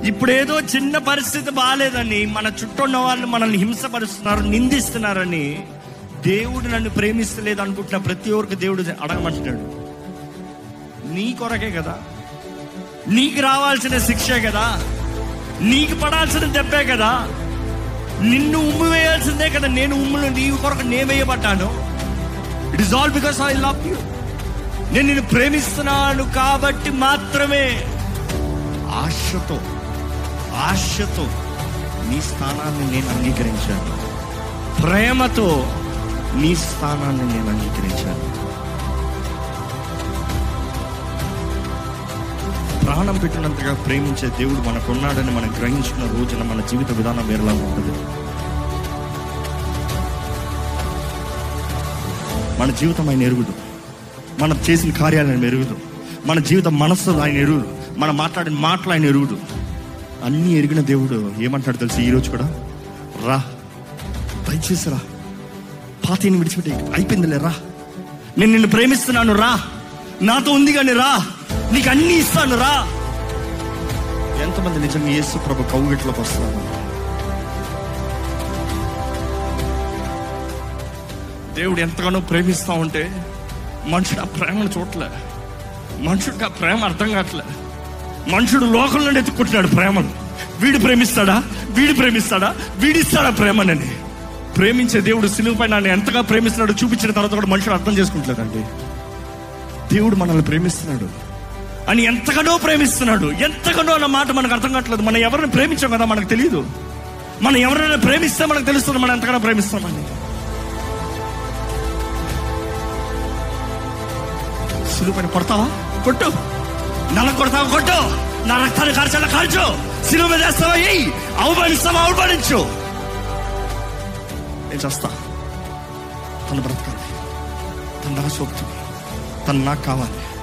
ఇప్పుడేదో చిన్న పరిస్థితి బాగాలేదని మన చుట్టూ ఉన్న వాళ్ళు మనల్ని హింసపరుస్తున్నారు నిందిస్తున్నారని దేవుడు నన్ను ప్రేమిస్తలేదు అనుకుంటున్న ప్రతి ఒక్కరికి దేవుడు అడగమంటున్నాడు నీ కొరకే కదా నీకు రావాల్సిన శిక్షే కదా నీకు పడాల్సిన దెబ్బే కదా నిన్ను ఉమ్ము వేయాల్సిందే కదా నేను ఉమ్ములు నీ కొరకు నేను వేయబడ్డాను it is all because I love you నేను నిన్ను ప్రేమిస్తున్నాను కాబట్టి మాత్రమే ఆశతో ఆశతో నీ స్థానాన్ని నేను అంగీకరించాను ప్రేమతో నీ స్థానాన్ని నేను అంగీకరించాను ప్రాణం పెట్టినంతగా ప్రేమించే దేవుడు మనకున్నాడని మనం గ్రహించుకున్న రోజున మన జీవిత విధానం వేరేలా ఉంటుంది మన జీవితం ఆయన ఎరుగుదు మనం చేసిన కార్యాలు ఆయన ఎరుగుదు మన జీవితం మనస్సు ఆయన ఎరుగుదు మనం మాట్లాడిన మాటలు ఆయన ఎరుగుదు అన్నీ ఎరిగిన దేవుడు ఏమంటాడు తెలిసి ఈ రోజు కూడా రా దయచేసి రా పాతని విడిచిపెట్టి అయిపోయిందిలే రా నేను నిన్ను ప్రేమిస్తున్నాను రా నాతో ఉంది కానీ రా నీకు అన్ని ఇస్తాను రా ఎంతమంది నిజంగా యేసు ప్రభు కౌగిట్లోకి వస్తున్నారు దేవుడు ఎంతగానో ప్రేమిస్తా ఉంటే మనుషుడు ఆ ప్రేమను చూడలే మనుషుడికి ఆ ప్రేమ అర్థం కావట్లే మనుషుడు లోకం నుండి ఎత్తుకుంటున్నాడు ప్రేమను వీడు ప్రేమిస్తాడా వీడు ప్రేమిస్తాడా వీడిస్తాడా ప్రేమనని ప్రేమించే దేవుడు సిలువుపై నన్ను ఎంతగా ప్రేమిస్తున్నాడో చూపించిన తర్వాత కూడా మనుషుడు అర్థం చేసుకుంటలేదండి దేవుడు మనల్ని ప్రేమిస్తున్నాడు అని ఎంతగానో ప్రేమిస్తున్నాడు ఎంతగానో అన్న మాట మనకు అర్థం కావట్లేదు మనం ఎవరిని ప్రేమించాం కదా మనకు తెలియదు మనం ఎవరైనా ప్రేమిస్తే మనకు తెలుస్తుంది మనం ఎంతగానో ప్రేమిస్తామని సిలువు పైన కొడతావా కొట్టు నల్ల కొడతావా కొట్టు నా రక్తాన్ని కార్చాలా కాల్చు సిలువ మీద వేస్తావా ఎయ్యి అవమానిస్తావా అవమానించు నేను చేస్తా తను బ్రతకాలి తను నా సోపుతుంది తను నాకు కావాలి